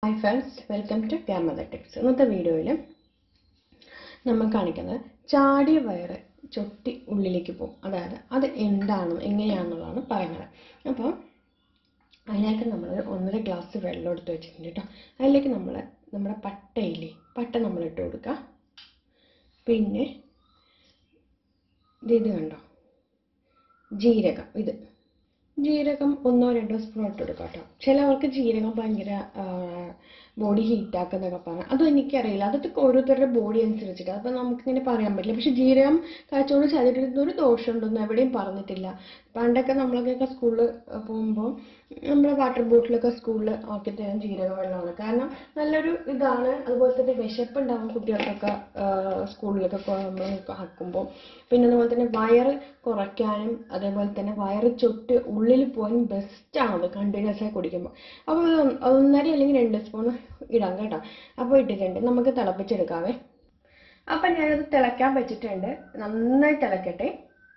hi friends welcome to ഗ്രാമദ tips ഇന്നത്തെ വീഡിയോയിൽ നമ്മൾ കാണിക്കുന്നത് ചാടിയ വയറ് ചൊട്ടി ഉള്ളിലേക്ക് പോകും അതായത് അത് എന്താണെന്നും എങ്ങനെയാണെന്നുള്ളതാണ് പറയുന്നത് അപ്പോൾ അതിനായിട്ട് നമ്മൾ ഒന്നര ഗ്ലാസ് വെള്ളം എടുത്ത് വെച്ചിട്ടുണ്ട് കേട്ടോ അതിലേക്ക് നമ്മൾ നമ്മുടെ പട്ടയില്ലേ പട്ട നമ്മൾ ഇട്ട് കൊടുക്കുക പിന്നെ ഇത് ഇത് കണ്ടോ ജീരകം ഇത് ജീരകം ഒന്നോ രണ്ടോ സ്പൂൺ ഇട്ട് കൊടുക്കാം കേട്ടോ ചിലവർക്ക് ജീരകം ഭയങ്കര ബോഡി ഹീറ്റാക്കുന്നൊക്കെ പറഞ്ഞാൽ അതും എനിക്കറിയില്ല അതൊക്കെ ഓരോരുത്തരുടെ ബോഡി അനുസരിച്ചിട്ട് അപ്പോൾ നമുക്കിങ്ങനെ പറയാൻ പറ്റില്ല പക്ഷെ ജീരകം കാച്ചോട് ശരീരത്തിന് ഒരു ദോഷമുണ്ടെന്ന് എവിടെയും പറഞ്ഞിട്ടില്ല പണ്ടൊക്കെ നമ്മളൊക്കെ സ്കൂളിൽ പോകുമ്പോൾ നമ്മുടെ വാട്ടർ ബോട്ടിലൊക്കെ സ്കൂളിൽ ആക്കി തരാൻ ജീരക വെള്ളമാണ് കാരണം നല്ലൊരു ഇതാണ് അതുപോലെ തന്നെ വിശപ്പുണ്ടാവും കുട്ടികൾക്കൊക്കെ സ്കൂളിലൊക്കെ നമ്മൾ ആക്കുമ്പോൾ പിന്നെ അതുപോലെ തന്നെ വയറ് കുറയ്ക്കാനും അതേപോലെ തന്നെ വയറ് ചൊട്ട് ഉള്ളിൽ പോകാൻ ബെസ്റ്റാണത് കണ്ടിന്യൂസ് ആയി കുടിക്കുമ്പോൾ അപ്പോൾ അത് ഒന്നര അല്ലെങ്കിൽ രണ്ട് സ്പൂൺ ഇടാം കേട്ടോ അപ്പോൾ ഇട്ടിട്ടുണ്ട് നമുക്ക് തിളപ്പിച്ചെടുക്കാവേ അപ്പം ഞാനത് തിളയ്ക്കാൻ വെച്ചിട്ടുണ്ട് നന്നായി തിളക്കട്ടെ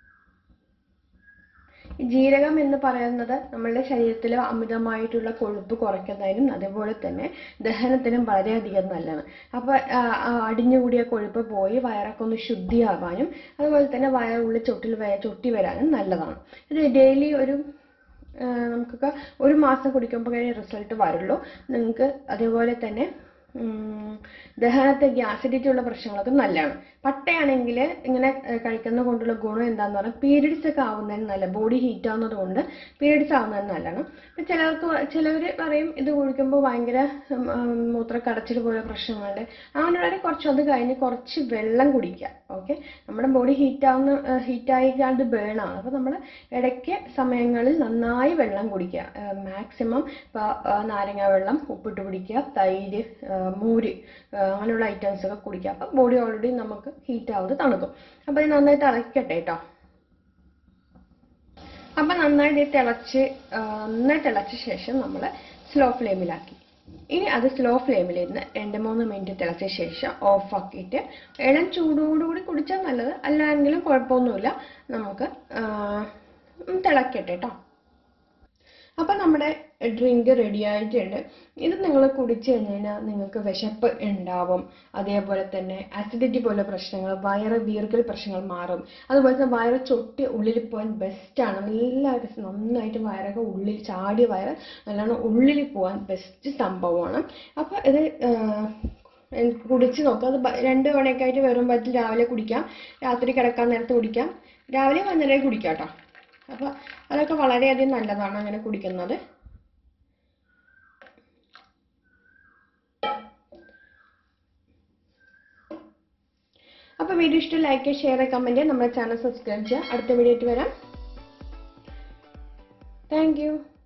ജീരകം എന്ന് പറയുന്നത് നമ്മളുടെ ശരീരത്തിൽ അമിതമായിട്ടുള്ള കൊഴുപ്പ് കുറയ്ക്കുന്നതിനും അതേപോലെ തന്നെ ദഹനത്തിനും വളരെയധികം നല്ലതാണ് അപ്പോൾ അടിഞ്ഞുകൂടിയ കൊഴുപ്പ് പോയി വയറൊക്കെ ഒന്ന് ശുദ്ധിയാവാനും അതുപോലെ തന്നെ വയറുള്ളിൽ ചൊട്ടിൽ ചൊട്ടി വരാനും നല്ലതാണ് ഇത് ഡെയിലി ഒരു നമുക്കൊക്കെ ഒരു മാസം കുടിക്കുമ്പോൾ റിസൾട്ട് വരുള്ളൂ നിങ്ങൾക്ക് അതേപോലെ തന്നെ ദഹനത്തെ ഗ്യാസിഡിറ്റി ഉള്ള പ്രശ്നങ്ങളൊക്കെ നല്ലതാണ് പട്ടയാണെങ്കിൽ ഇങ്ങനെ കഴിക്കുന്ന കൊണ്ടുള്ള ഗുണം എന്താന്ന് പറഞ്ഞാൽ പീരീഡ്സ് ഒക്കെ ആവുന്നതിന് നല്ല ബോഡി ഹീറ്റ് ആവുന്നത് കൊണ്ട് പീരീഡ്സ് ആവുന്നതിന് നല്ലതാണ് ഇപ്പം ചിലർക്ക് ചിലവർ പറയും ഇത് കുടിക്കുമ്പോൾ ഭയങ്കര മൂത്രക്കടച്ചിൽ പോലെ പ്രശ്നങ്ങളുണ്ട് അങ്ങനെയുള്ളവർ കുറച്ച് അത് കഴിഞ്ഞ് കുറച്ച് വെള്ളം കുടിക്കുക ഓക്കെ നമ്മുടെ ബോഡി ഹീറ്റ് ആവുന്ന ഹീറ്റായി അത് ബേണാണ് അപ്പോൾ നമ്മൾ ഇടയ്ക്ക് സമയങ്ങളിൽ നന്നായി വെള്ളം കുടിക്കുക മാക്സിമം ഇപ്പോൾ നാരങ്ങ വെള്ളം ഉപ്പിട്ട് പിടിക്കുക തൈര് മൂര് അങ്ങനെയുള്ള ഐറ്റംസ് ഒക്കെ കുടിക്കുക അപ്പം ബോഡി ഓൾറെഡി നമുക്ക് ഹീറ്റ് ആവുന്നത് തണുക്കും അപ്പോൾ ഇത് നന്നായി തിളയ്ക്കട്ടെ കേട്ടോ അപ്പം നന്നായിട്ട് തിളച്ച് നന്നായി തിളച്ച ശേഷം നമ്മൾ സ്ലോ ഫ്ലെയിമിലാക്കി ഇനി അത് സ്ലോ ഫ്ലെയിമിൽ ഇരുന്ന് രണ്ട് മൂന്ന് മിനിറ്റ് തിളച്ച ശേഷം ഓഫ് ആക്കിയിട്ട് ഇളം ചൂടോടുകൂടി കുടിച്ചാൽ നല്ലത് അല്ലെങ്കിലും കുഴപ്പമൊന്നുമില്ല നമുക്ക് തിളക്കട്ടെ കേട്ടോ അപ്പം നമ്മുടെ ഡ്രിങ്ക് റെഡി ആയിട്ടുണ്ട് ഇത് നിങ്ങൾ കുടിച്ചു കഴിഞ്ഞാൽ നിങ്ങൾക്ക് വിശപ്പ് ഉണ്ടാവും അതേപോലെ തന്നെ അസിഡിറ്റി പോലെ പ്രശ്നങ്ങൾ വയറ് വീർക്കൽ പ്രശ്നങ്ങൾ മാറും അതുപോലെ തന്നെ വയറ് ചൊട്ടി ഉള്ളിൽ പോകാൻ ബെസ്റ്റാണ് എല്ലാവരും നന്നായിട്ട് വയറൊക്കെ ഉള്ളിൽ ചാടിയ വയറ് നല്ലോണം ഉള്ളിൽ പോകാൻ ബെസ്റ്റ് സംഭവമാണ് അപ്പോൾ ഇത് കുടിച്ച് നോക്കുക അത് രണ്ട് മണിയൊക്കെ ആയിട്ട് വരും പറ്റിൽ രാവിലെ കുടിക്കാം രാത്രി കിടക്കാൻ നേരത്ത് കുടിക്കാം രാവിലെ വൈകുന്നേരം കുടിക്കാം കേട്ടോ അപ്പോൾ അതൊക്കെ വളരെയധികം നല്ലതാണ് അങ്ങനെ കുടിക്കുന്നത് അപ്പോൾ വീഡിയോ ഇഷ്ടം ലൈക്ക് ഷെയർ കമൻറ്റ് നമ്മുടെ ചാനൽ സബ്സ്ക്രൈബ് ചെയ്യുക അടുത്ത വീഡിയോ ആയിട്ട് വരാം താങ്ക്